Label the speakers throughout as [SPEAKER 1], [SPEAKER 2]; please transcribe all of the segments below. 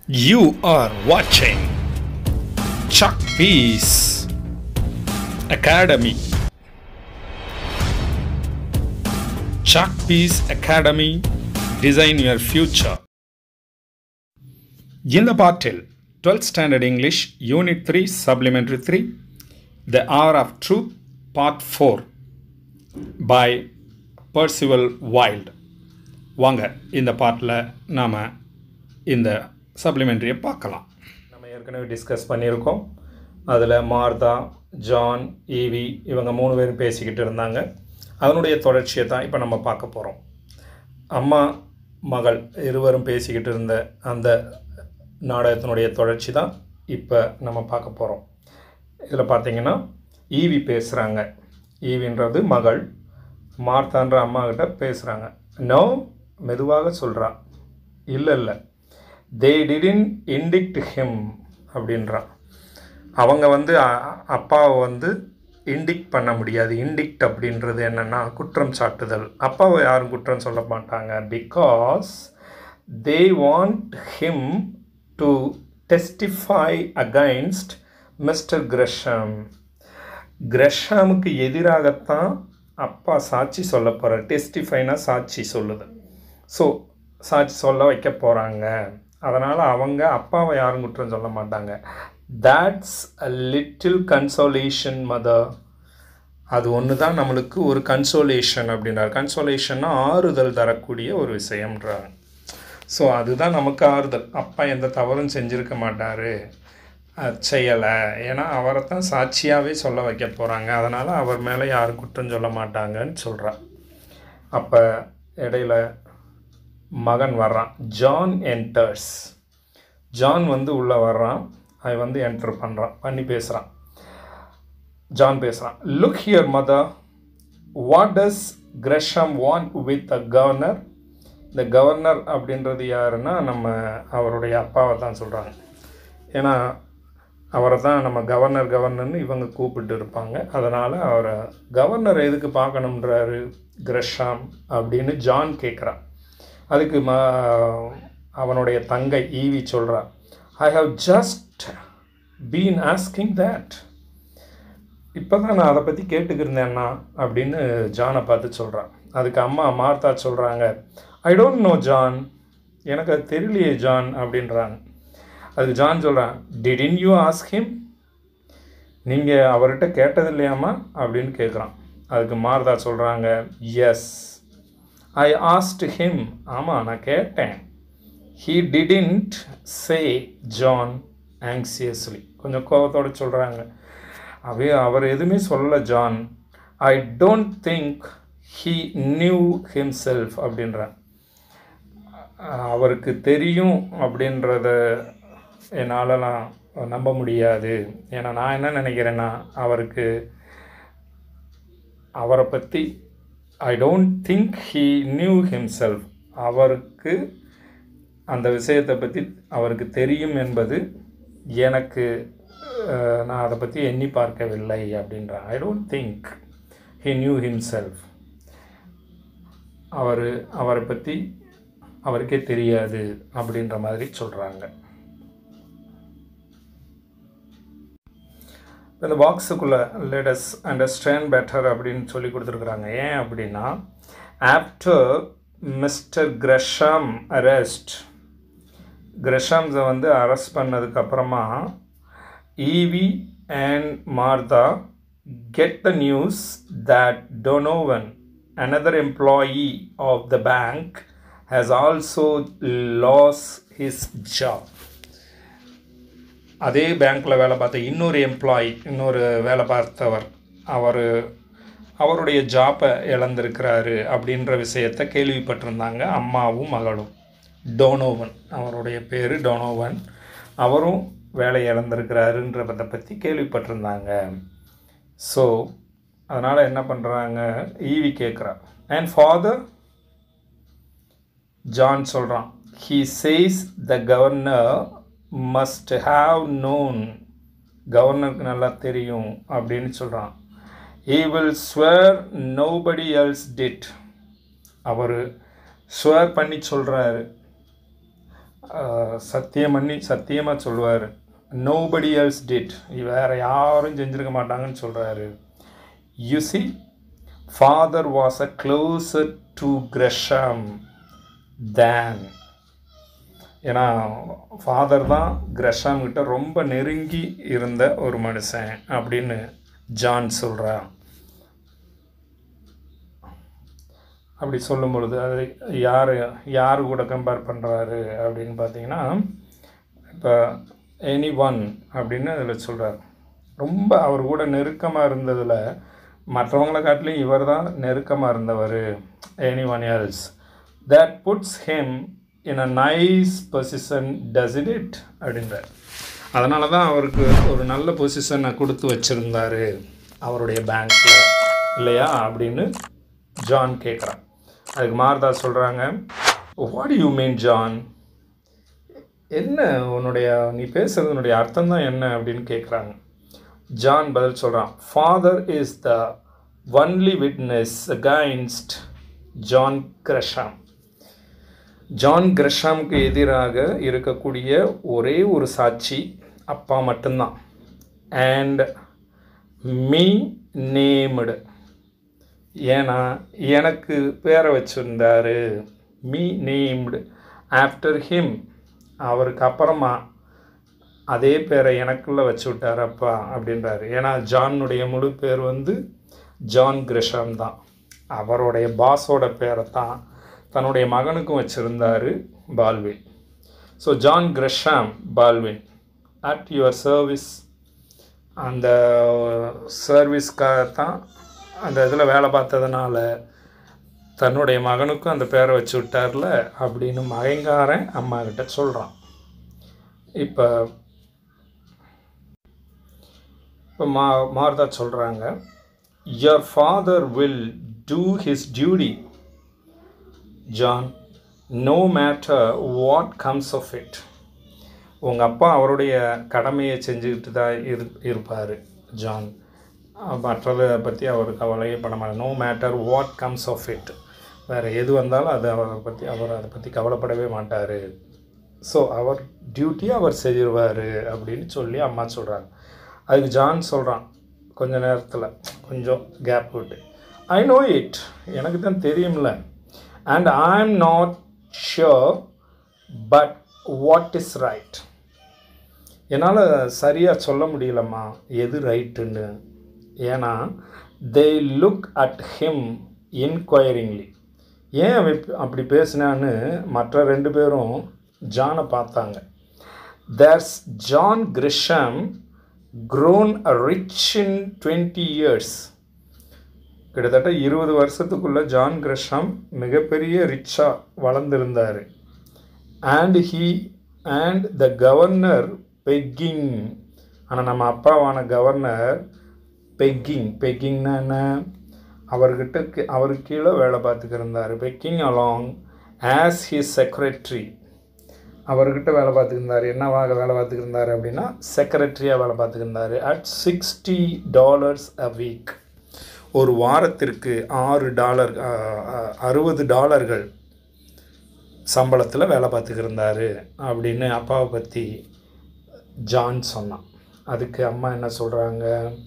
[SPEAKER 1] You are watching Chuck Peace Academy. Chuck Peace Academy Design Your Future. இந்த பாட்டில் 12th Standard English Unit 3 Supplementary 3 The Hour of Truth Part 4 by Percival Wilde வாங்க இந்த பாட்டில் நாம் இந்த சப்ளிமெண்ட்ரியை பார்க்கலாம் நம்ம ஏற்கனவே discuss பண்ணியிருக்கோம் அதில் மார்தா ஜான் ஈவி இவங்க மூணு பேரும் பேசிக்கிட்டு இருந்தாங்க அதனுடைய தொடர்ச்சியை தான் இப்போ நம்ம பார்க்க போகிறோம் அம்மா மகள் இருவரும் பேசிக்கிட்டு இருந்த அந்த நாடகத்தினுடைய தொடர்ச்சி தான் இப்போ நம்ம பார்க்க போகிறோம் இதில் பார்த்தீங்கன்னா ஈவி பேசுகிறாங்க ஈவின்றது மகள் மார்த்தான்ற அம்மா கிட்ட பேசுகிறாங்க நோ மெதுவாக சொல்கிறா இல்லை இல்லை தே டிடின் இண்டிக்ட் ஹிம் அப்படின்றான் அவங்க வந்து அ- அப்பாவை வந்து இண்டிக்ட் பண்ண முடியாது இண்டிக்ட் அப்படின்றது என்னென்னா குற்றம் சாட்டுதல் அப்பாவை யாரும் குற்றம் சொல்ல மாட்டாங்க because they want him to testify against mister Gresham கிரஷாமுக்கு எதிராகத்தான் அப்பா சாட்சி சொல்ல போகிறார் டெஸ்டிஃபைனா சாட்சி சொல்லுது ஸோ சாட்சி சொல்ல வைக்க போகிறாங்க அதனால் அவங்க அப்பாவை யாரும் குற்றம் சொல்ல மாட்டாங்க that's a little consolation mother அது ஒன்று தான் நம்மளுக்கு ஒரு கன்சோலேஷன் அப்படின்றார் கன்சோலேஷன்னா ஆறுதல் தரக்கூடிய ஒரு விஷயம்ன்றாங்க ஸோ அதுதான் நமக்கு ஆறுதல் அப்பா எந்த தவறும் செஞ்சுருக்க மாட்டார் செய்யலை ஏன்னா அவரை தான் சாட்சியாகவே சொல்ல வைக்க போகிறாங்க அதனால் அவர் மேலே யாரும் குற்றம் சொல்ல மாட்டாங்கன்னு சொல்கிறா அப்போ இடையில மகன் வர்றான் ஜான் என்டர்ஸ் ஜான் வந்து உள்ளே வர்றான் அவன் வந்து என்டர் பண்ணுறான் பண்ணி பேசுகிறான் ஜான் பேசுகிறான் look here mother what does Gresham want with a governor இந்த கவர்னர் அப்படின்றது யாருன்னா நம்ம அவருடைய அப்பாவை தான் சொல்கிறாங்க ஏன்னா அவரை தான் நம்ம கவர்னர் கவர்னர்னு இவங்க கூப்பிட்டு இருப்பாங்க அதனால் அவரை கவர்னர் எதுக்கு பார்க்கணுன்றாரு கிரஷாம் அப்படின்னு ஜான் கேட்குறான் அதுக்கு ம அவனுடைய தங்கை ஈவி சொல்கிறா I have just been asking that இப்போ தான் நான் அதை பற்றி கேட்டுக்கிருந்தேன்னா அப்படின்னு ஜானை பார்த்து சொல்கிறான் அதுக்கு அம்மா மார்த்தா சொல்கிறாங்க ஐ டோன்ட் நோ ஜான் எனக்கு அது தெரியலையே ஜான் அப்படின்றாங்க அதுக்கு ஜான் சொல்கிறான் டிடின் யூ ஆஸ்க் ஹிம் நீங்கள் அவர்கிட்ட கேட்டது இல்லையாம்மா அப்படின்னு கேட்குறான் அதுக்கு மார்தா சொல்கிறாங்க எஸ் ஐ ஆஸ்ட் ஹிம் ஆமாம் நான் கேட்டேன் he didn't say John anxiously கொஞ்சம் கோபத்தோடு சொல்கிறாங்க அவே அவர் எதுவுமே சொல்லல John I don't think he knew himself அப்படின்றான் அவருக்கு தெரியும் அப்படின்றத என்னாலலாம் நம்ப முடியாது ஏன்னா நான் என்ன நினைக்கிறேன்னா அவருக்கு அவரை பற்றி I don't think he knew himself அவருக்கு அந்த விஷயத்தை பற்றி அவருக்கு தெரியும் என்பது எனக்கு அஹ், நான் அதை பற்றி எண்ணி பார்க்கவில்லை அப்படின்றான் I don't think he knew himself அவர் அவரை பற்றி அவருக்கே தெரியாது அப்படின்ற மாதிரி சொல்கிறாங்க இந்த பாக்ஸுக்குள்ளே லேட்டஸ் அண்டர்ஸ்டாண்ட் பெட்டர் அப்படின்னு சொல்லி கொடுத்துருக்குறாங்க ஏன் அப்படின்னா ஆஃப்டர் மிஸ்டர் கிரஷம் அரெஸ்ட் கிரஷம்ஸை வந்து அரெஸ்ட் பண்ணதுக்கு அப்புறமா Evie and Martha get the news that Donovan another employee of the bank has also lost his job அதே பேங்க்கில் வேலை பார்த்த இன்னொரு எம்ப்ளாயி இன்னொரு வேலை பார்த்தவர் அவர் அவருடைய ஜாப்பை இழந்திருக்கிறாரு அப்படின்ற விஷயத்தை கேள்விப்பட்டிருந்தாங்க அம்மாவும் மகளும் டோனோவன் அவருடைய பேர் டோனோவன் அவரும் வேலை இழந்திருக்கிறாருன்றதை பற்றி கேள்விப்பட்டிருந்தாங்க ஸோ அதனால் என்ன பண்ணுறாங்க ஈவி கேட்குறா அண்ட் ஃபாதர் ஜான் சொல்கிறான் he says the governor must have known கவர்னருக்கு நல்லா தெரியும் அப்படின்னு சொல்கிறான் he will swear nobody else did அவர் ஸ்வேர் பண்ணி சொல்கிறாரு சத்தியம் பண்ணி சத்தியமாக சொல்லுவார் நோபடி எல்ஸ் டிட் வேறு யாரும் செஞ்சுருக்க மாட்டாங்கன்னு சொல்கிறாரு you see father was a closer to Gresham than ஏன்னா ஃபாதர் தான் கிரஷாம் கிட்ட ரொம்ப நெருங்கி இருந்த ஒரு மனுஷன் அப்படின்னு ஜான் சொல்கிறான் அப்படி சொல்லும் பொழுது அது யார் யார் கூட கம்பேர் பண்ணுறாரு அப்படின்னு பார்த்தீங்கன்னா இப்போ எனி ஒன் அப்படின்னு அதில் சொல்கிறார் ரொம்ப அவர் கூட நெருக்கமாக இருந்ததில் மற்றவங்கள காட்டிலும் இவர் தான் நெருக்கமாக இருந்தவர் any one else that puts him in a nice position does it it அப்படின்றார் அதனால தான் அவருக்கு ஒரு நல்ல பொசிஷனை கொடுத்து வச்சுருந்தாரு அவருடைய பேங்க்கில் இல்லையா அப்படின்னு ஜான் கேட்குறான் அதுக்கு மார்தா சொல்கிறாங்க வாட் யூ மீன் ஜான் என்ன உன்னுடைய நீ பேசுறதுனுடைய அர்த்தம் தான் என்ன அப்படின்னு கேட்குறாங்க ஜான் பதில் சொல்கிறான் father is the only witness against John Gresham John கிரஷாம்க்கு எதிராக இருக்கக்கூடிய ஒரே ஒரு சாட்சி அப்பா மட்டும்தான் அண்ட் மீ நேம்டு ஏன்னா எனக்கு பேரை வச்சுருந்தாரு மீ நேம்டு ஆஃப்டர் ஹிம் அவருக்கு அப்புறமா அதே பேரை எனக்குள்ளே வச்சு விட்டார் அப்பா அப்படின்றாரு ஏன்னா ஜானுடைய முழு பேர் வந்து ஜான் கிரிஷம் தான் அவருடைய பாஸோட பேரை தான் தன்னுடைய மகனுக்கும் வச்சுருந்தார் Baldwin so John Gresham Baldwin at your service அந்த சர்வீஸ்க்காக தான் அந்த இதில் வேலை பார்த்ததுனால தன்னுடைய மகனுக்கும் அந்த பேரை வச்சு விட்டார்ல அப்படின்னு மகங்காரன் அம்மா கிட்ட சொல்கிறான் இப்போ இப்போ மா மார்தா சொல்கிறாங்க your father will do his duty John no matter what comes of it உங்கள் அப்பா அவருடைய கடமையை செஞ்சுக்கிட்டு தான் இரு இருப்பார் ஜான் மற்றதை பற்றி அவர் கவலையே பண்ண மாட்டார் no matter what comes of it வேறு எது வந்தாலும் அது அவரை பற்றி அவர் அதை பற்றி கவலைப்படவே மாட்டார் ஸோ அவர் டியூட்டி அவர் செய்திருவார் அப்படின்னு சொல்லி அம்மா சொல்கிறாங்க அதுக்கு ஜான் சொல்கிறான் கொஞ்ச நேரத்தில் கொஞ்சம் கேப் விட்டு ஐ நோ இட் எனக்கு தான் தெரியும்ல and I am not sure but what is right என்னால் சரியாக சொல்ல முடியலம்மா எது ரைட்டுன்னு ஏன்னா they look at him inquiringly ஏன் அவன் இப்ப- அப்படி பேசினான்னு மற்ற ரெண்டு பேரும் ஜானை பார்த்தாங்க there's John Gresham grown rich in twenty years கிட்டத்தட்ட இருபது வருஷத்துக்குள்ள ஜான் கிரஷாம் மிகப்பெரிய ரிச்சாக வளர்ந்துருந்தார் and he and the governor pegging ஆனால் நம்ம அப்பாவான கவர்னர் பெக்கிங் பெக்கிங்னா என்ன அவர்கிட்ட கி- அவருக்கு கீழே வேலை பார்த்துக்கு இருந்தார் pegging along as his secretary அவர்கிட்ட வேலை பார்த்துக்கிருந்தார் என்னவாக வேலை பார்த்துக்கிருந்தார் அப்படின்னா செக்ரட்டரியாக வேலை பார்த்துக்கிருந்தார் at sixty dollars a week ஒரு வாரத்திற்கு ஆறு டாலர் அறுபது டாலர்கள் சம்பளத்தில் வேலை பார்த்துக்கிருந்தாரு அப்படின்னு அப்பாவை பற்றி ஜான் சொன்னான் அதுக்கு அம்மா என்ன சொல்கிறாங்க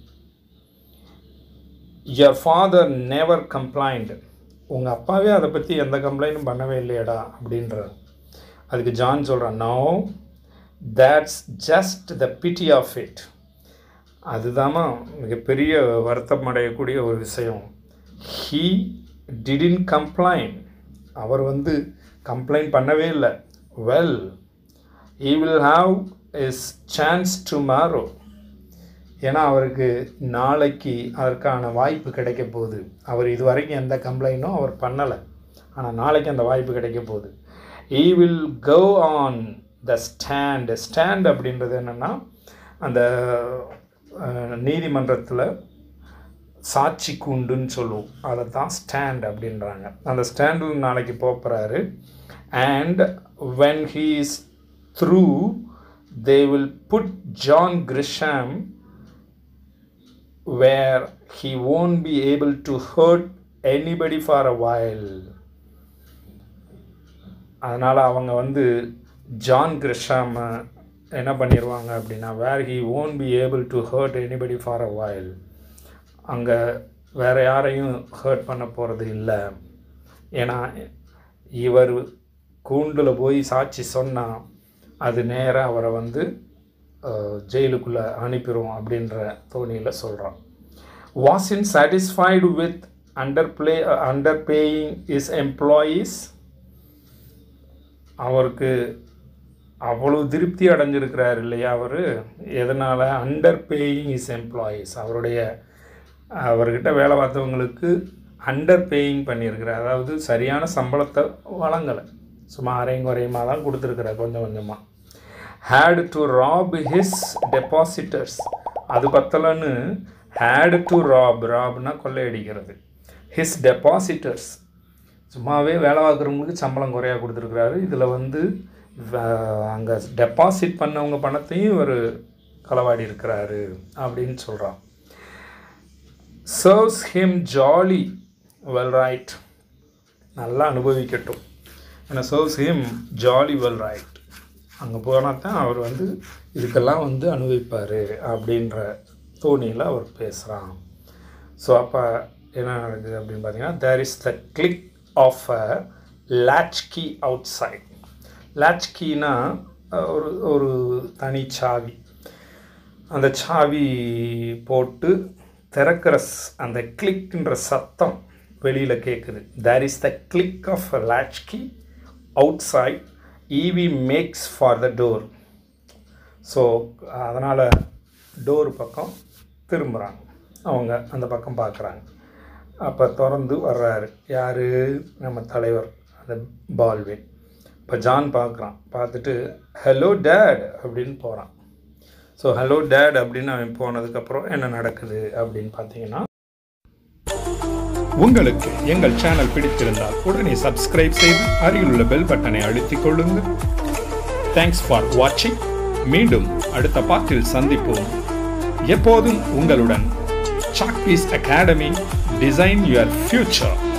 [SPEAKER 1] யர் ஃபாதர் நெவர் கம்ப்ளைண்ட் உங்கள் அப்பாவே அதை பற்றி எந்த கம்ப்ளைண்ட்டும் பண்ணவே இல்லையடா அப்படின்றார் அதுக்கு ஜான் சொல்கிறான் no that's just the pity of it அதுதாம்மா மிகப்பெரிய வருத்தம் அடையக்கூடிய ஒரு விஷயம் ஹீ டிடின் கம்ப்ளைண்ட் அவர் வந்து கம்ப்ளைண்ட் பண்ணவே இல்லை well he will have his chance tomorrow ஏன்னா அவருக்கு நாளைக்கு அதற்கான வாய்ப்பு கிடைக்க போகுது அவர் இது வரைக்கும் எந்த கம்ப்ளைண்ட்டும் அவர் பண்ணலை ஆனால் நாளைக்கு அந்த வாய்ப்பு கிடைக்க போகுது he will go on the stand stand அப்படின்றது என்னென்னா அந்த நீதிமன்றத்தில் சாட்சி கூண்டுன்னு சொல்லுவோம் அதை தான் ஸ்டாண்ட் அப்படின்றாங்க அந்த ஸ்டாண்டில் நாளைக்கு போகிறாரு and when he is through they will put John Gresham where he won't be able to hurt anybody for a while அதனால் அவங்க வந்து ஜான் கிரிஷாம் என்ன பண்ணிடுவாங்க அப்படின்னா where he won't be able to hurt anybody for a while அங்கே வேறு யாரையும் hurt பண்ண போகிறது இல்லை ஏன்னா இவர் கூண்டில் போய் சாட்சி சொன்னால் அது நேராக அவரை வந்து ஜெயிலுக்குள்ளே அனுப்பிடும் அப்படின்ற தோணியில் சொல்கிறான் wasn't satisfied with underpay underpaying his employees அவருக்கு அவ்வளவு திருப்தி அடைஞ்சிருக்கிறார் இல்லையா அவர் எதனால் அண்டர் பேயிங் இஸ் எம்ப்ளாயீஸ் அவருடைய அவர்கிட்ட வேலை பார்த்தவங்களுக்கு அண்டர் பேயிங் பண்ணியிருக்கிறார் அதாவது சரியான சம்பளத்தை வழங்கலை சும்மா அரையும் குறையுமாக தான் கொடுத்துருக்குறார் கொஞ்சம் கொஞ்சமாக had to rob his depositors அது பத்தலன்னு ஹேடு டு ராப் ராப்னா கொள்ளையடிக்கிறது ஹிஸ் டெபாசிட்டர்ஸ் சும்மாவே வேலை பார்க்குறவங்களுக்கு சம்பளம் குறையாக கொடுத்துருக்குறாரு இதில் வந்து அங்கே டெபாசிட் பண்ணவங்க பணத்தையும் இவர் களவாடி இருக்கிறாரு அப்படின்னு சொல்கிறான் serves him jolly well right நல்லா அனுபவிக்கட்டும் ஏன்னா serves him jolly well right அங்கே போனால் தான் அவர் வந்து இதுக்கெல்லாம் வந்து அனுபவிப்பார் அப்படின்ற தோணியில் அவர் பேசுகிறான் ஸோ அப்போ என்ன நடக்குது அப்படின்னு பார்த்தீங்கன்னா there is the click of a latch key outside latch கீனா ஒரு ஒரு தனி சாவி அந்த சாவி போட்டு திறக்கிற அந்த கிளிக்ன்ற சத்தம் வெளியில் கேட்குது there is the click of a latch key outside Evie makes for the door so அதனால் டோர் பக்கம் திரும்புகிறாங்க அவங்க அந்த பக்கம் பார்க்குறாங்க அப்போ திறந்து வர்றாரு யார் நம்ம தலைவர் அந்த பால்வின் இப்போ ஜான் பார்க்குறான் பார்த்துட்டு ஹலோ டேட் அப்படின்னு போகிறான் ஸோ ஹலோ டேட் அப்படின்னு அவன் போனதுக்கப்புறம் என்ன நடக்குது அப்படின்னு பார்த்தீங்கன்னா உங்களுக்கு எங்கள் சேனல் பிடித்திருந்தால் உடனே சப்ஸ்கிரைப் செய்து அருகிலுள்ள பெல் பட்டனை அழுத்திக் கொள்ளுங்கள் தேங்க்ஸ் ஃபார் வாட்சிங் மீண்டும் அடுத்த பாட்டில் சந்திப்போம் எப்போதும் உங்களுடன் chalk piece academy design your future